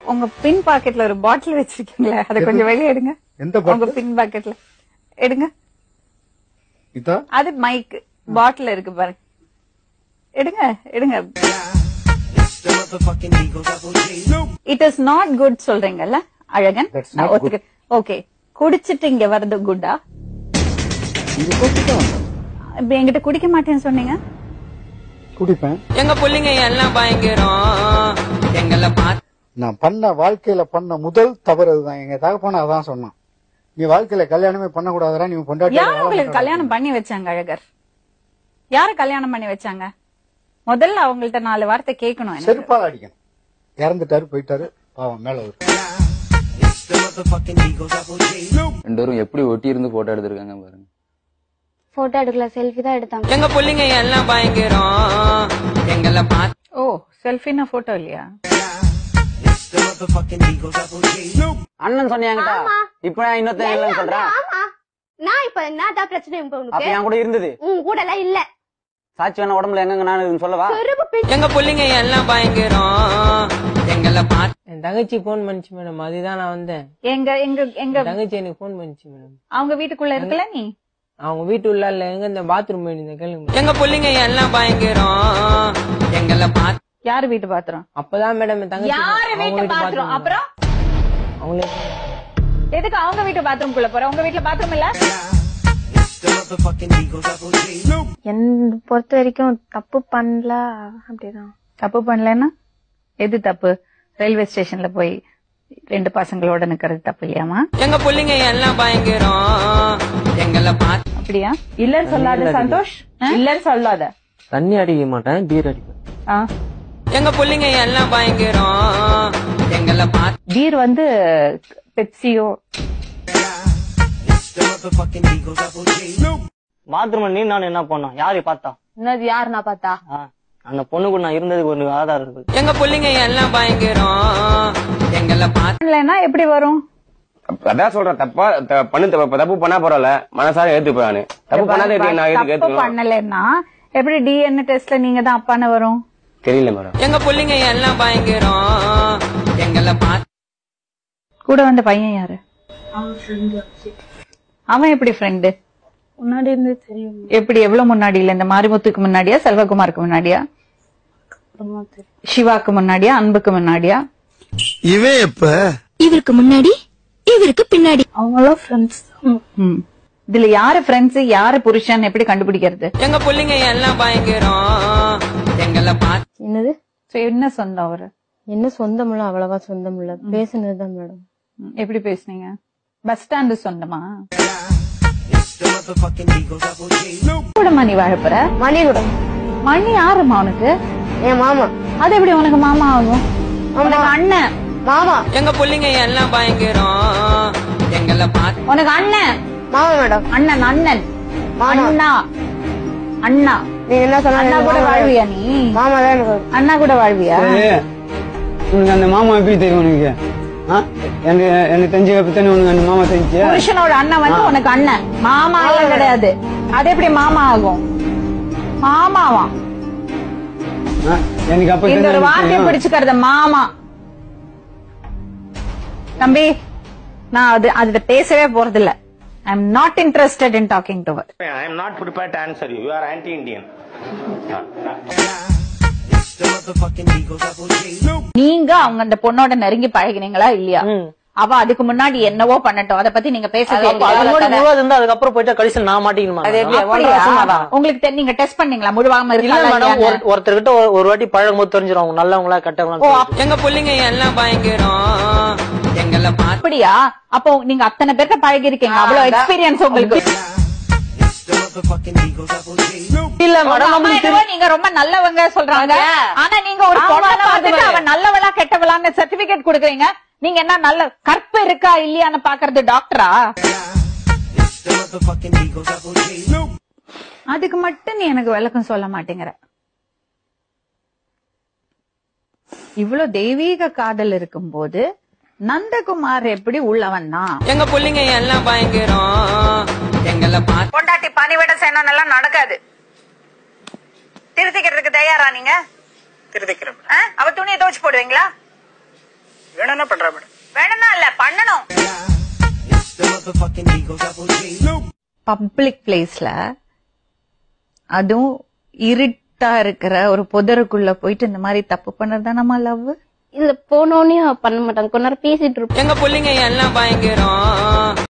உங்க பின் பாக்கெட்ல ஒரு பாட்டில் வச்சிருக்கீங்களே அதை கொஞ்சம் வெளியே எடுங்க எந்த உங்க பாட்டில் பின் பாக்கெட்ல எடுங்க இதா அது மைக் பாட்டில் இருக்கு பாருங்க எடுங்க எடுங்க இட் இஸ் நாட் குட் சொல்றீங்கல்ல அழகன் That's not good. ஓகே குடிச்சிட்டு இங்க வர்றது குட்டா இது போட்டுதான் வந்தேன். இப்ப என்கிட்ட குடிக்க மாட்டேன்னு சொன்னீங்க குடிப்பேன் எங்க புள்ளைங்க எல்லாம் பயங்கரம் எங்களை பார்த்து நான் பண்ண வாழ்க்கையில பண்ண முதல் தவறு அதுதான் எங்க தகப்பன அதான் சொன்னான் நீ வாழ்க்கையில கல்யாணமே பண்ணக்கூடாதுடா நீ பொண்டாட்டி யார் உங்களுக்கு கல்யாணம் பண்ணி வச்சாங்க அழகர் யாரு கல்யாணம் பண்ணி வச்சாங்க முதல்ல அவங்கள்ட்ட நாலு வார்த்தை கேட்கணும் எனக்கு. செருப்பால் அடிக்கணும் இறந்துட்டாரு போயிட்டாரு பாவம் மேல ஒரு ரெண்டு பேரும் எப்படி ஒட்டி இருந்து போட்டோ எடுத்திருக்காங்க பாருங்க போட்டோ எடுக்கல செல்ஃபி தான் எடுத்தாங்க எங்க புள்ளைங்க எல்லாம் பயங்கரம் எங்களை பார்த்து ஓ செல்ஃபின்னா போட்டோ இல்லையா அண்ணன் சொன்னியாங்கடா இப்ப நான் இன்னொருத்தன் இல்லைன்னு சொல்றேன் ஆமா நான் இப்ப என்னதான் பிரச்சனை இப்ப அப்ப உனக்கு என் கூட இருந்தது உன் கூட எல்லாம் இல்ல சாட்சி வேணா உடம்புல எங்க நான் இதுன்னு சொல்லவா செருப்பு பின் எங்க புள்ளைங்க எல்லாம் பயங்கரம் எங்களை பார்த்து என் தங்கச்சி போன் பண்ணிச்சு மேடம் அதுதான் நான் வந்தேன் எங்க எங்க எங்க என் தங்கச்சி எனக்கு போன் பண்ணிச்சு மேடம் அவங்க வீட்டுக்குள்ள இருக்கல நீ அவங்க வீட்டு உள்ள இல்ல எங்க இந்த பாத்ரூம் போயிருந்தேன் கேளுங்க எங்க புள்ளைங்க எல்லாம் பயங்கரம் எங்களை பார்த்து யாரு வீட்டு பாத்திரம் அப்பதான் மேடம் என் தங்கச்சி யாரு அவங்க வீட்டு வீட்டு பாத்திரம் bathroom அப்புறம் அவங்களே எதுக்கு அவங்க வீட்டு பாத்ரூம் குள்ள போற உங்க வீட்டுல பாத்ரூம் இல்ல என்ன பொறுத்த வரைக்கும் தப்பு பண்ணல அப்படிதான் தப்பு பண்ணலன்னா எது தப்பு ரயில்வே ஸ்டேஷன்ல போய் ரெண்டு பசங்களோட நிக்கிறது தப்பு இல்லையாமா எங்க புள்ளைங்க எல்லாம் பயங்கரம் எங்களை பார்த்து அப்படியா இல்லன்னு சொல்லாத சந்தோஷ் இல்லன்னு சொல்லாத தண்ணி அடிக்க மாட்டேன் பீர் அடிப்பேன் ஆ. எங்க புள்ளைங்க எல்லாம் பயங்கரம் எங்களை பார்த்து பீர் வந்து பெப்சியோ பாத்ரூம்ல நீ நான் என்ன பண்ணோம் யாரு பார்த்தா என்னது யார் நான் பார்த்தா ஆ, அந்த பொண்ணு கூட நான் இருந்ததுக்கு ஒரு ஆதாரம் இருக்கு எங்க புள்ளைங்க எல்லாம் பயங்கரம் எங்களை பார்த்து இல்லைன்னா எப்படி வரும் அதான் சொல்றேன் தப்பா த- பண்ணு தப்பு தப்பு பண்ணா பரவாயில்ல மனசார ஏத்துப்பானு தப்பு பண்ணாத எப்படி நான் எதுக்கு தப்பு ஏத்துக்கணும் பண்ணலைன்னா எப்படி டிஎன்ஏ டெஸ்ட்ல நீங்க தான் அப்பான்னு வரும் தெரியல மேடம் எங்க புள்ளைங்க எல்லாம் பயங்கரம் எங்களை பார்த்து கூட வந்த பையன் யாரு அவன் எப்படி ஃப்ரெண்டு முன்னாடி இருந்து தெரியும் எப்படி எவ்வளவு முன்னாடி இல்ல இந்த மாரிமுத்துக்கு முன்னாடியா செல்வகுமாருக்கு முன்னாடியா சிவாக்கு முன்னாடியா அன்புக்கு முன்னாடியா இவன் எப்ப இவருக்கு முன்னாடி இவருக்கு பின்னாடி அவங்களாம் ஃப்ரெண்ட்ஸ் ம். இதுல யாரு ஃப்ரெண்ட்ஸ் யாரு புருஷன் எப்படி கண்டுபிடிக்கிறது எங்க புள்ளைங்க எல்லாம் பயங்கரம் எங்களை பார்த்து என்னது So, என்ன சொந்தம் அவரு என்ன சொந்தம் இல்ல அவ்வளவா சொந்தம் இல்ல பேசுனதுதான் மேடம் ம், எப்படி பேசுனீங்க பஸ் ஸ்டாண்டு சொந்தமா கூடமா நீ வாழப்போற மணி கூட மணி யாருமா உனக்கு என் மாமா அது எப்படி உனக்கு மாமா ஆகும் உனக்கு அண்ணன் மாமா எங்க புள்ளைங்க எல்லாம் பயங்கரம் எங்களை பார்த்து உனக்கு அண்ணன் மாமா மேடம் அண்ணன் அண்ணன் மாமா. அண்ணா அண்ணா நீங்க என்ன அண்ணா கூட சொன்னாலும் வாழ்வியா நீ மாமா தான் எனக்கு அண்ணா கூட வாழ்வியா உனக்கு அந்த மாமா எப்படி தெரியும் உனக்கு ஆ? எனக்கு எனக்கு தெரிஞ்ச பத்தி உனக்கு அந்த மாமா தெரிஞ்சு புருஷனோட அண்ணன் வந்து உனக்கு அண்ணன் மாமா எல்லாம் கிடையாது அது எப்படி மாமா ஆகும் மாமாவா எனக்கு அப்ப இந்த ஒரு வார்த்தையை பிடிச்சுக்கிறது மாமா தம்பி நான் அது அதுல பேசவே போறது இல்ல I am not interested in talking to her I am not prepare to answer you you are anti Indian நீங்க அவங்க அந்த பொண்ணோட நெருங்கி பழகினீங்களா இல்லையா அவ அதுக்கு முன்னாடி என்னவோ பண்ணட்டும் அத பத்தி நீங்க பேசவே அதோட இல்லையா? விவாதம் இருந்தா அதுக்கப்புறம் போயிட்டா கடைசியில் நான் மாட்டிக்கணுமா அப்படியா? உங்களுக்கு தெ- நீங்க டெஸ்ட் பண்ணீங்களா முழுவாம இல்ல இருக்கா மேடம் ஒருத்தர்கிட்ட ஒரு- ஒரு வாட்டி பழகும் போது தெரிஞ்சிடும் அவங்க நல்லவங்களா கெட்டவங்களா எங்க புள்ளைங்க எல்லாம் பயங்கரம் எங்களை பார்த்து அப்படியா அப்போ நீங்க அத்தனை பேர்ட்ட பழகி இருக்கீங்க அவ்வளவு எக்ஸ்பீரியன்ஸ் உங்களுக்கு இல்ல உங்க மேடம் அம்மா நம்மளுக்கு என்னவோ நீங்க ரொம்ப நல்லவங்க சொல்றாங்க ஆனா நீங்க ஒரு ஆமா, பொண்ணை நான் பார்த்துட்டு வருவேன். அவ நல்லவளா கெட்டவளான்னு சர்டிபிகேட் கொடுக்குறீங்க நீங்க என்ன நல்ல கற்பு இருக்கா இல்லையான்னு பாக்குறது டாக்டரா அதுக்கு மட்டும் நீ எனக்கு விளக்கம் சொல்ல மாட்டேங்கிற இவ்வளவு தெய்வீக காதல் இருக்கும்போது நந்தகுமார் எப்படி உள்ளவன்னா எங்க புள்ளைங்க எல்லாம் பயங்கரம் எங்களை பார்த்து பொண்டாட்டி பணிவிட செய்யணும் எல்லாம் நடக்காது திருத்திக்கிறதுக்கு தயாரா நீங்க திருத்திக்கிறேன் ஆ? அவ துணியை துவைச்சு போடுவீங்களா வேணும்னா பண்றா மேடம் வேணும்னா இல்ல பண்ணணும் பப்ளிக் பிளேஸ்ல அதுவும் இருட்டா இருக்கிற ஒரு புதருக்குள்ள போயிட்டு இந்த மாதிரி தப்பு பண்ணது நம்ம லவ் இல்ல போனோடனே பண்ண மாட்டாங்க கொஞ்ச நேரம் பேசிட்டு இருப்போம் எங்க புள்ளைங்க எல்லாம் பயங்கரம்